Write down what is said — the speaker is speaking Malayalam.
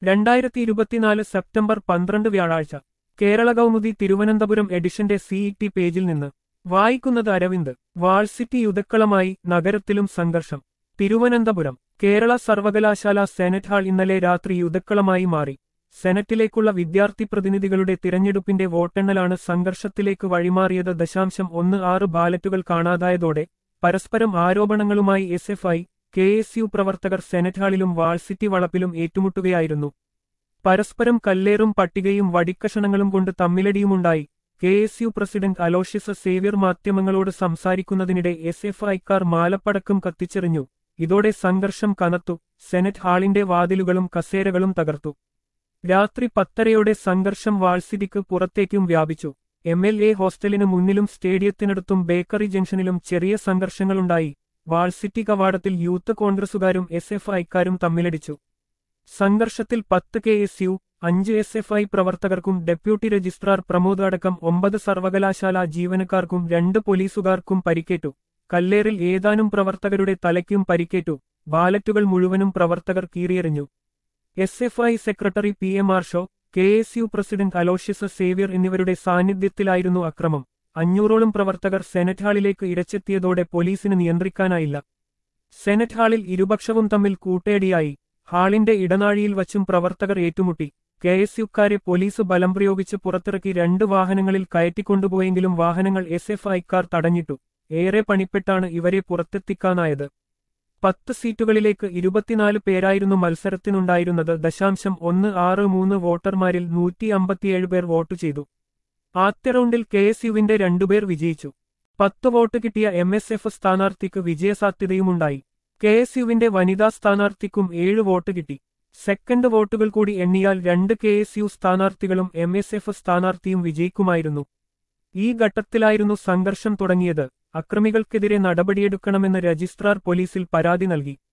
രണ്ടായിരത്തി ഇരുപത്തിനാല് സെപ്റ്റംബർ പന്ത്രണ്ട് വ്യാഴാഴ്ച കേരള കൗമുദി തിരുവനന്തപുരം എഡിഷന്റെ സിഇടി പേജിൽ നിന്ന് വായിക്കുന്നത് അരവിന്ദ് വാൾസിറ്റി യുദ്ധക്കളമായി നഗരത്തിലും സംഘർഷം തിരുവനന്തപുരം കേരള സർവകലാശാല സെനറ്റ് ഹാൾ ഇന്നലെ രാത്രി യുദ്ധക്കളമായി മാറി സെനറ്റിലേക്കുള്ള വിദ്യാർത്ഥി പ്രതിനിധികളുടെ തിരഞ്ഞെടുപ്പിന്റെ വോട്ടെണ്ണലാണ് സംഘർഷത്തിലേക്ക് വഴിമാറിയത് ദശാംശം ഒന്ന് ആറ് ബാലറ്റുകൾ കാണാതായതോടെ പരസ്പരം ആരോപണങ്ങളുമായി S F I K S U പ്രവർത്തകർ സെനറ്റ് ഹാളിലും വാൾസിറ്റി വളപ്പിലും ഏറ്റുമുട്ടുകയായിരുന്നു പരസ്പരം കല്ലേറും പട്ടികയും വടിക്കഷണങ്ങളും കൊണ്ട് തമ്മിലടിയുമുണ്ടായി K S U president Aloysius Xavier മാധ്യമങ്ങളോട് സംസാരിക്കുന്നതിനിടെ എസ് എഫ് ഐക്കാർ മാലപ്പടക്കം കത്തിച്ചെറിഞ്ഞു ഇതോടെ സംഘർഷം കനത്തു സെനറ്റ് ഹാളിന്റെ വാതിലുകളും കസേരകളും തകർത്തു രാത്രി പത്തരയോടെ സംഘർഷം വാൾസിറ്റിക്ക് പുറത്തേക്കും വ്യാപിച്ചു എം എൽ എ ഹോസ്റ്റലിന് മുന്നിലും സ്റ്റേഡിയത്തിനടുത്തും ബേക്കറി ജംഗ്ഷനിലും ചെറിയ സംഘർഷങ്ങളുണ്ടായി വാൾസിറ്റി കവാടത്തിൽ യൂത്ത് കോൺഗ്രസുകാരും എസ് എഫ് ഐക്കാരും തമ്മിലടിച്ചു സംഘർഷത്തിൽ പത്ത് കെ എസ് യു അഞ്ച് എസ് എഫ് ഐ പ്രവർത്തകർക്കും ഡെപ്യൂട്ടി രജിസ്ട്രാർ പ്രമോദ് അടക്കം ഒമ്പത് സർവകലാശാല ജീവനക്കാർക്കും രണ്ട് പോലീസുകാർക്കും പരിക്കേറ്റു കല്ലേറിൽ ഏതാനും പ്രവർത്തകരുടെ തലയ്ക്കും പരിക്കേറ്റു ബാലറ്റുകൾ മുഴുവനും പ്രവർത്തകർ കീറിയെറിഞ്ഞു S F I secretary P M Arsho K S U president Aloysius Xavier എന്നിവരുടെ സാന്നിധ്യത്തിലായിരുന്നു അക്രമം അഞ്ഞൂറോളം പ്രവർത്തകർ സെനറ്റ് ഹാളിലേക്ക് ഇരച്ചെത്തിയതോടെ പോലീസിന് നിയന്ത്രിക്കാനായില്ല സെനറ്റ് ഹാളിൽ ഇരുപക്ഷവും തമ്മിൽ കൂട്ടയടിയായി ഹാളിന്റെ ഇടനാഴിയിൽ വച്ചും പ്രവർത്തകർ ഏറ്റുമുട്ടി കെ എസ് യുക്കാരെ പോലീസ് ബലം പ്രയോഗിച്ച് പുറത്തിറക്കി രണ്ട് വാഹനങ്ങളിൽ കയറ്റിക്കൊണ്ടുപോയെങ്കിലും വാഹനങ്ങൾ എസ് എഫ് ഐക്കാർ തടഞ്ഞിട്ടു ഏറെ പണിപ്പെട്ടാണ് ഇവരെ പുറത്തെത്തിക്കാനായത് പത്ത് സീറ്റുകളിലേക്ക് ഇരുപത്തിനാല് പേരായിരുന്നു മത്സരത്തിനുണ്ടായിരുന്നത് ദശാംശം ഒന്ന് ആറ് മൂന്ന് വോട്ടർമാരിൽ നൂറ്റി അമ്പത്തിയേഴ് പേർ വോട്ട് ചെയ്തു ആദ്യ റൗണ്ടിൽ കെ എസ് യുവിന്റെ രണ്ടുപേർ വിജയിച്ചു പത്ത് വോട്ട് കിട്ടിയ എം എസ് എഫ് സ്ഥാനാർത്ഥിക്ക് വിജയസാധ്യതയുമുണ്ടായി കെ എസ് യുവിന്റെ വനിതാ സ്ഥാനാർത്ഥിക്കും ഏഴ് വോട്ട് കിട്ടി സെക്കൻഡ് വോട്ടുകൾ കൂടി എണ്ണിയാൽ രണ്ട് കെ എസ് യു സ്ഥാനാർത്ഥികളും എം എസ് എഫ് സ്ഥാനാർത്ഥിയും വിജയിക്കുമായിരുന്നു ഈ ഘട്ടത്തിലായിരുന്നു സംഘർഷം തുടങ്ങിയത് അക്രമികൾക്കെതിരെ നടപടിയെടുക്കണമെന്ന് രജിസ്ട്രാർ പോലീസിൽ പരാതി നൽകി